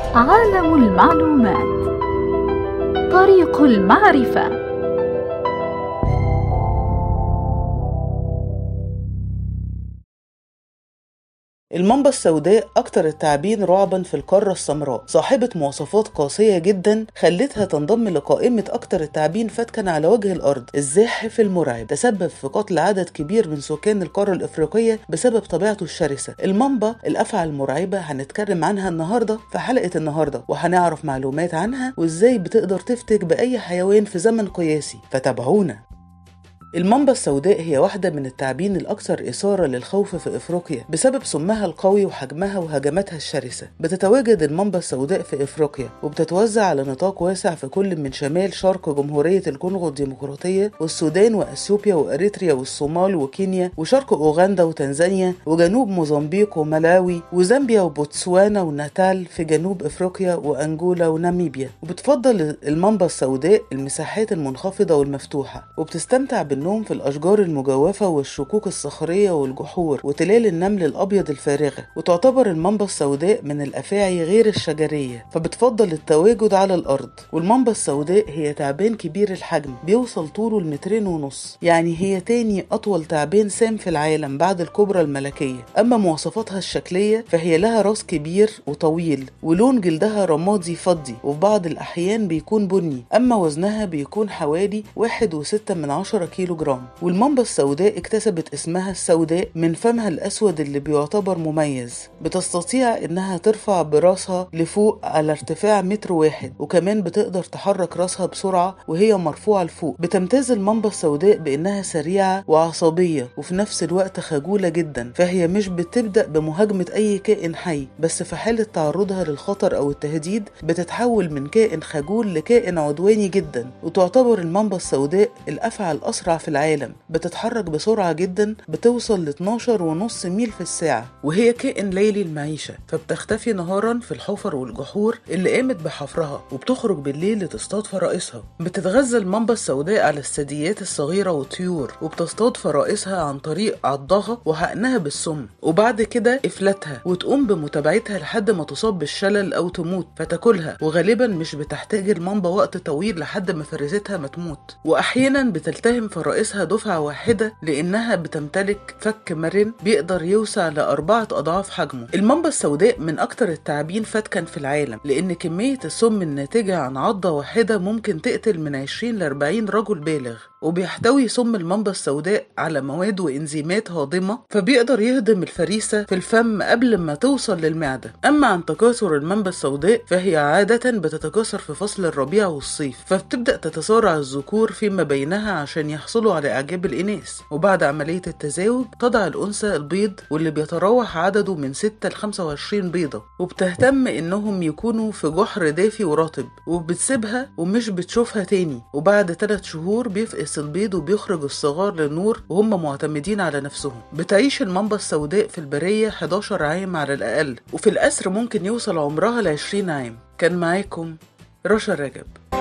عالم المعلومات طريق المعرفه المامبا السوداء أكتر التعابين رعبا في القارة السمراء صاحبة مواصفات قاسية جدا خلتها تنضم لقائمة أكتر التعابين فتكا على وجه الأرض الزاحف المرعب تسبب في قتل عدد كبير من سكان القارة الإفريقية بسبب طبيعته الشرسة المامبا الأفعى المرعبة هنتكلم عنها النهاردة في حلقة النهاردة وهنعرف معلومات عنها وإزاي بتقدر تفتك بأي حيوان في زمن قياسي فتابعونا المامبا السوداء هي واحدة من التعابين الأكثر إثارة للخوف في إفريقيا بسبب سمها القوي وحجمها وهجماتها الشرسة بتتواجد المامبا السوداء في إفريقيا وبتتوزع على نطاق واسع في كل من شمال شرق جمهورية الكونغو الديمقراطية والسودان وأثيوبيا وأريتريا والصومال وكينيا وشرق أوغندا وتنزانيا وجنوب موزمبيق وملاوي وزامبيا وبوتسوانا وناتال في جنوب إفريقيا وأنجولا وناميبيا وبتفضل المامبا السوداء المساحات المنخفضة والمفتوحة وبتستمتع بال النوم في الأشجار المجوفة والشكوك الصخرية والجحور وتلال النمل الأبيض الفارغة وتعتبر المامبا السوداء من الأفاعي غير الشجرية فبتفضل التواجد على الأرض والمامبا السوداء هي تعبان كبير الحجم بيوصل طوله لمترين ونص يعني هي تاني أطول تعبان سام في العالم بعد الكبرى الملكية أما مواصفاتها الشكلية فهي لها راس كبير وطويل ولون جلدها رمادي فضي وفي بعض الأحيان بيكون بني أما وزنها بيكون حوالي واحد وستة من عشرة كيلو جرام والمامبا السوداء اكتسبت اسمها السوداء من فمها الأسود اللي بيعتبر مميز بتستطيع إنها ترفع براسها لفوق على ارتفاع متر واحد وكمان بتقدر تحرك راسها بسرعة وهي مرفوعة لفوق بتمتاز المامبا السوداء بإنها سريعة وعصبية وفي نفس الوقت خجولة جدا فهي مش بتبدأ بمهاجمة أي كائن حي بس في حالة تعرضها للخطر أو التهديد بتتحول من كائن خجول لكائن عدواني جدا وتعتبر المامبا السوداء الأفعى الأسرع في العالم بتتحرك بسرعة جدا بتوصل ل 12 ونص ميل في الساعة وهي كائن ليلي المعيشة فبتختفي نهارا في الحفر والجحور اللي قامت بحفرها وبتخرج بالليل لتصطاد فرائسها بتتغذى المامبا السوداء على الثدييات الصغيرة والطيور وبتصطاد فرائسها عن طريق عضها وحقنها بالسم وبعد كده إفلاتها وتقوم بمتابعتها لحد ما تصاب بالشلل أو تموت فتاكلها وغالبا مش بتحتاج المامبا وقت طويل لحد ما فريستها ما تموت وأحيانا بتلتهم فرائسها دفعة واحدة لأنها بتمتلك فك مرن بيقدر يوسع لأربعة أضعاف حجمه المامبا السوداء من أكتر التعابين فتكا في العالم لأن كمية السم الناتجة عن عضة واحدة ممكن تقتل من 20 ل 40 رجل بالغ وبيحتوي سم المامبا السوداء على مواد وإنزيمات هاضمة فبيقدر يهضم الفريسة في الفم قبل ما توصل للمعدة أما عن تكاثر المامبا السوداء فهي عادة بتتكاثر في فصل الربيع والصيف فبتبدأ تتصارع الذكور فيما بينها عشان يحصلوا على إعجاب الإناث وبعد عملية التزاوج تضع الأنثى البيض واللي بيتراوح عدده من 6 ل 25 بيضة وبتهتم إنهم يكونوا في جحر دافي ورطب وبتسيبها ومش بتشوفها تاني وبعد 3 شهور بيفقس البيض وبيخرج الصغار للنور وهم معتمدين على نفسهم بتعيش المامبا السوداء في البرية 11 عام على الأقل وفي الأسر ممكن يوصل عمرها ل 20 عام كان معاكم رشا رجب